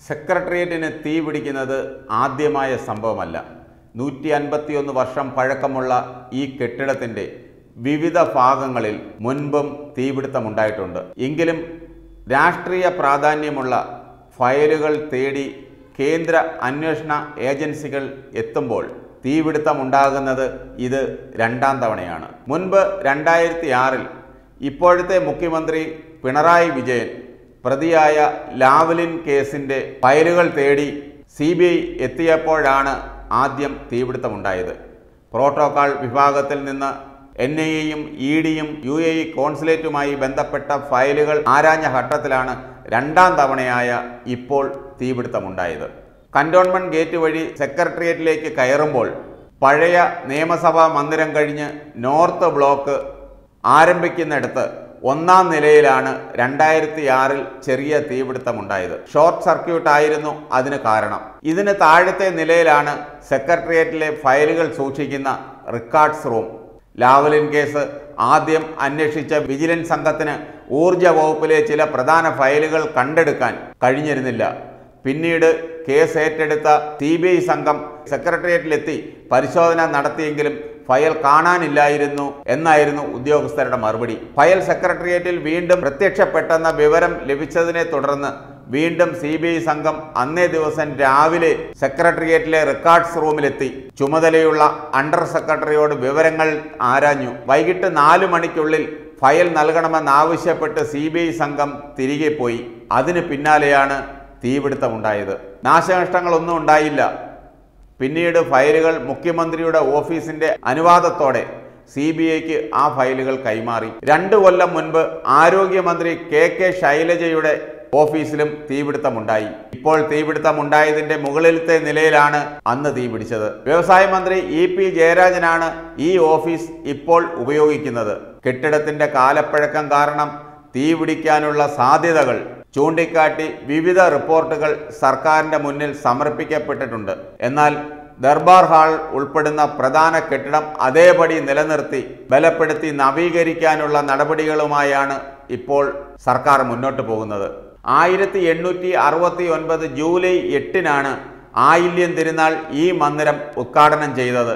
സെക്രട്ടേറിയറ്റിന് തീ പിടിക്കുന്നത് ആദ്യമായ സംഭവമല്ല നൂറ്റി അൻപത്തിയൊന്ന് വർഷം പഴക്കമുള്ള ഈ കെട്ടിടത്തിൻ്റെ വിവിധ ഭാഗങ്ങളിൽ മുൻപും തീപിടുത്തമുണ്ടായിട്ടുണ്ട് എങ്കിലും രാഷ്ട്രീയ പ്രാധാന്യമുള്ള ഫയലുകൾ തേടി കേന്ദ്ര അന്വേഷണ ഏജൻസികൾ എത്തുമ്പോൾ തീപിടുത്തമുണ്ടാകുന്നത് ഇത് രണ്ടാം തവണയാണ് മുൻപ് രണ്ടായിരത്തി ആറിൽ ഇപ്പോഴത്തെ മുഖ്യമന്ത്രി പിണറായി വിജയൻ പ്രതിയായ ലാവ്ലിൻ കേസിന്റെ ഫയലുകൾ തേടി സി ബി ഐ എത്തിയപ്പോഴാണ് ആദ്യം തീപിടുത്തമുണ്ടായത് പ്രോട്ടോകാൾ വിഭാഗത്തിൽ നിന്ന് എൻ ഐ എയും ഇ ഡിയും യു എ ഇ കോൺസുലേറ്റുമായി ബന്ധപ്പെട്ട ഫയലുകൾ ആരാഞ്ഞ ഘട്ടത്തിലാണ് രണ്ടാം തവണയായ ഇപ്പോൾ തീപിടുത്തമുണ്ടായത് കന്റോൺമെന്റ് ഗേറ്റ് വഴി സെക്രട്ടേറിയറ്റിലേക്ക് കയറുമ്പോൾ പഴയ നിയമസഭാ മന്ദിരം കഴിഞ്ഞ് നോർത്ത് ബ്ലോക്ക് ആരംഭിക്കുന്നിടത്ത് ഒന്നാം നിലയിലാണ് രണ്ടായിരത്തി ആറിൽ ചെറിയ തീപിടുത്തമുണ്ടായത് ഷോർട്ട് സർക്യൂട്ട് ആയിരുന്നു അതിന് കാരണം ഇതിന് താഴത്തെ നിലയിലാണ് സെക്രട്ടേറിയറ്റിലെ ഫയലുകൾ സൂക്ഷിക്കുന്ന റിക്കാർഡ്സ് റൂം ലാവലിൻ കേസ് ആദ്യം അന്വേഷിച്ച വിജിലൻസ് സംഘത്തിന് ഊർജ വകുപ്പിലെ ചില പ്രധാന ഫയലുകൾ കണ്ടെടുക്കാൻ കഴിഞ്ഞിരുന്നില്ല പിന്നീട് കേസ് ഏറ്റെടുത്ത സി ബി ഐ സംഘം സെക്രട്ടേറിയറ്റിലെത്തി പരിശോധന നടത്തിയെങ്കിലും ഫയൽ കാണാനില്ലായിരുന്നു എന്നായിരുന്നു ഉദ്യോഗസ്ഥരുടെ മറുപടി ഫയൽ സെക്രട്ടേറിയറ്റിൽ വീണ്ടും പ്രത്യക്ഷപ്പെട്ടെന്ന വിവരം ലഭിച്ചതിനെ തുടർന്ന് വീണ്ടും സി ബി ഐ സംഘം അന്നേ ദിവസം രാവിലെ സെക്രട്ടേറിയറ്റിലെ റെക്കോർഡ്സ് റൂമിലെത്തി ചുമതലയുള്ള അണ്ടർ സെക്രട്ടറിയോട് വിവരങ്ങൾ ആരാഞ്ഞു വൈകിട്ട് നാലു മണിക്കുള്ളിൽ ഫയൽ നൽകണമെന്നാവശ്യപ്പെട്ട് സി ബി ഐ സംഘം തിരികെ പോയി അതിന് പിന്നാലെയാണ് തീപിടുത്തമുണ്ടായത് നാശനഷ്ടങ്ങളൊന്നും ഉണ്ടായില്ല പിന്നീട് ഫയലുകൾ മുഖ്യമന്ത്രിയുടെ ഓഫീസിന്റെ അനുവാദത്തോടെ സി ബി ഐക്ക് ആ ഫയലുകൾ കൈമാറി രണ്ടു കൊല്ലം മുൻപ് ആരോഗ്യമന്ത്രി കെ കെ ശൈലജയുടെ ഓഫീസിലും തീപിടുത്തമുണ്ടായി ഇപ്പോൾ തീപിടുത്തമുണ്ടായതിന്റെ മുകളിലത്തെ നിലയിലാണ് അന്ന് തീപിടിച്ചത് വ്യവസായ മന്ത്രി ഇ പി ജയരാജനാണ് ഈ ഓഫീസ് ഇപ്പോൾ ഉപയോഗിക്കുന്നത് കെട്ടിടത്തിന്റെ കാലപ്പഴക്കം കാരണം തീപിടിക്കാനുള്ള സാധ്യതകൾ ചൂണ്ടിക്കാട്ടി വിവിധ റിപ്പോർട്ടുകൾ സർക്കാരിന്റെ മുന്നിൽ സമർപ്പിക്കപ്പെട്ടിട്ടുണ്ട് എന്നാൽ ദർബാർ ഹാൾ ഉൾപ്പെടുന്ന പ്രധാന കെട്ടിടം അതേപടി നിലനിർത്തി ബലപ്പെടുത്തി നവീകരിക്കാനുള്ള നടപടികളുമായാണ് ഇപ്പോൾ സർക്കാർ മുന്നോട്ട് പോകുന്നത് ആയിരത്തി എണ്ണൂറ്റി അറുപത്തി ഒൻപത് ജൂലൈ എട്ടിനാണ് ആയില്യം തിരുനാൾ ഈ മന്ദിരം ഉദ്ഘാടനം ചെയ്തത്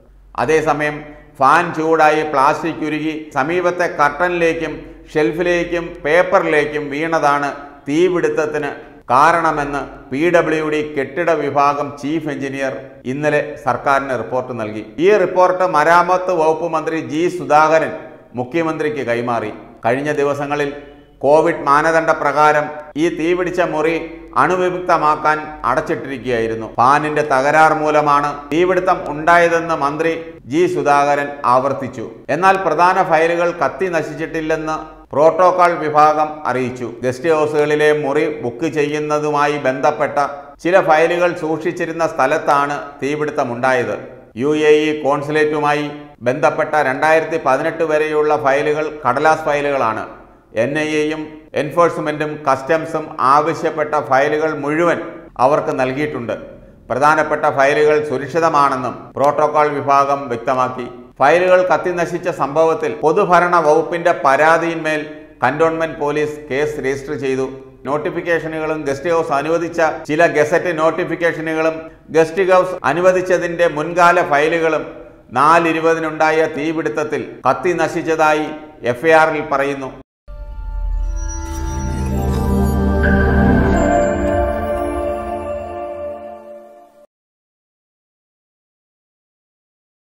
അതേസമയം ഫാൻ ചൂടായി പ്ലാസ്റ്റിക് ഉരുകി സമീപത്തെ കർട്ടനിലേക്കും ഷെൽഫിലേക്കും പേപ്പറിലേക്കും വീണതാണ് തീപിടുത്തത്തിന് കാരണമെന്ന് പി ഡബ്ല്യു ഡി കെട്ടിട വിഭാഗം ചീഫ് എഞ്ചിനീയർ ഇന്നലെ സർക്കാരിന് റിപ്പോർട്ട് നൽകി ഈ റിപ്പോർട്ട് മരാമത്ത് വകുപ്പ് മന്ത്രി ജി സുധാകരൻ മുഖ്യമന്ത്രിക്ക് കൈമാറി കഴിഞ്ഞ ദിവസങ്ങളിൽ കോവിഡ് മാനദണ്ഡ പ്രകാരം ഈ തീപിടിച്ച മുറി അണുവിമുക്തമാക്കാൻ അടച്ചിട്ടിരിക്കുകയായിരുന്നു ഫാനിന്റെ തകരാർ മൂലമാണ് തീപിടുത്തം ഉണ്ടായതെന്ന് മന്ത്രി ജി സുധാകരൻ ആവർത്തിച്ചു എന്നാൽ പ്രധാന ഫയലുകൾ കത്തി നശിച്ചിട്ടില്ലെന്ന് പ്രോട്ടോകോൾ വിഭാഗം അറിയിച്ചു ഗസ്റ്റ് ഹൗസുകളിലെ മുറി ബുക്ക് ചെയ്യുന്നതുമായി ബന്ധപ്പെട്ട ചില ഫയലുകൾ സൂക്ഷിച്ചിരുന്ന സ്ഥലത്താണ് തീപിടുത്തമുണ്ടായത് യു എ ഇ കോൺസുലേറ്റുമായി ബന്ധപ്പെട്ട രണ്ടായിരത്തി പതിനെട്ട് വരെയുള്ള ഫയലുകൾ കടലാസ് ഫയലുകളാണ് എൻ ഐ എയും എൻഫോഴ്സ്മെന്റും കസ്റ്റംസും ആവശ്യപ്പെട്ട ഫയലുകൾ മുഴുവൻ അവർക്ക് നൽകിയിട്ടുണ്ട് പ്രധാനപ്പെട്ട ഫയലുകൾ സുരക്ഷിതമാണെന്നും പ്രോട്ടോകോൾ വിഭാഗം വ്യക്തമാക്കി ഫയലുകൾ കത്തിനശിച്ച സംഭവത്തിൽ പൊതുഭരണ വകുപ്പിന്റെ പരാതിയിന്മേൽ കന്റോൺമെന്റ് പോലീസ് കേസ് രജിസ്റ്റർ ചെയ്തു നോട്ടിഫിക്കേഷനുകളും ഗസ്റ്റ് ഹൗസ് അനുവദിച്ച ചില ഗസറ്റ് നോട്ടിഫിക്കേഷനുകളും ഗസ്റ്റ് ഹൗസ് അനുവദിച്ചതിന്റെ മുൻകാല ഫയലുകളും നാലിരുപതിനുണ്ടായ തീപിടുത്തത്തിൽ കത്തി നശിച്ചതായി എഫ്ഐആറിൽ പറയുന്നു